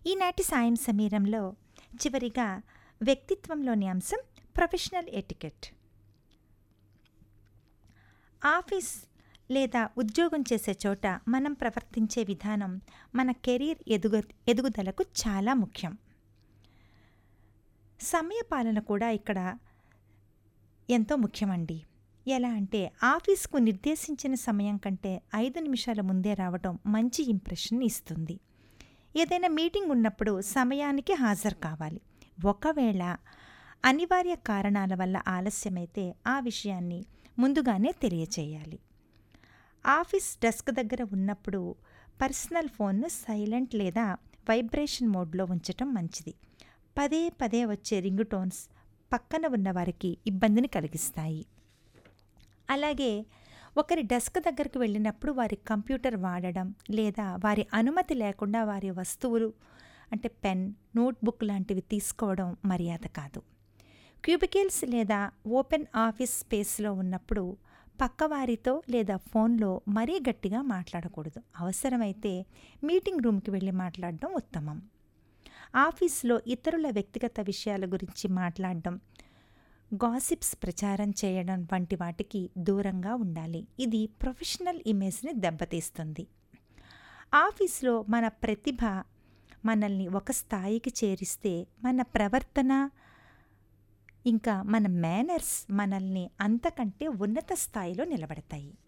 ఈనాటి సాయం సమీరంలో చివరిగా వ్యక్తిత్వంలోని అంశం ప్రొఫెషనల్ ఎటికెట్ ఆఫీస్ లేదా ఉద్యోగం చేసే చోట మనం ప్రవర్తించే విధానం మన కెరీర్ ఎదుగు ఎదుగుదలకు చాలా ముఖ్యం సమయపాలన కూడా ఇక్కడ ఎంతో ముఖ్యమండి ఎలా అంటే ఆఫీస్కు నిర్దేశించిన సమయం కంటే ఐదు నిమిషాల ముందే రావడం మంచి ఇంప్రెషన్ ఇస్తుంది ఏదైనా మీటింగ్ ఉన్నప్పుడు సమయానికి హాజరు కావాలి ఒకవేళ అనివార్య కారణాల వల్ల ఆలస్యమైతే ఆ విషయాన్ని ముందుగానే తెలియచేయాలి ఆఫీస్ డెస్క్ దగ్గర ఉన్నప్పుడు పర్సనల్ ఫోన్ను సైలెంట్ లేదా వైబ్రేషన్ మోడ్లో ఉంచటం మంచిది పదే పదే వచ్చే రింగ్ టోన్స్ పక్కన ఉన్న వారికి ఇబ్బందిని కలిగిస్తాయి అలాగే ఒకరి డెస్క్ దగ్గరికి వెళ్ళినప్పుడు వారి కంప్యూటర్ వాడడం లేదా వారి అనుమతి లేకుండా వారి వస్తువులు అంటే పెన్ నోట్బుక్ లాంటివి తీసుకోవడం మర్యాద కాదు క్యూబికిల్స్ లేదా ఓపెన్ ఆఫీస్ స్పేస్లో ఉన్నప్పుడు పక్కవారితో లేదా ఫోన్లో మరీ గట్టిగా మాట్లాడకూడదు అవసరమైతే మీటింగ్ రూమ్కి వెళ్ళి మాట్లాడడం ఉత్తమం ఆఫీస్లో ఇతరుల వ్యక్తిగత విషయాల గురించి మాట్లాడడం గాసిప్స్ ప్రచారం చేయడం వంటి వాటికి దూరంగా ఉండాలి ఇది ప్రొఫెషనల్ ఇమేజ్ని దెబ్బతీస్తుంది ఆఫీస్లో మన ప్రతిభ మనల్ని ఒక స్థాయికి చేరిస్తే మన ప్రవర్తన ఇంకా మన మేనర్స్ మనల్ని అంతకంటే ఉన్నత స్థాయిలో నిలబడతాయి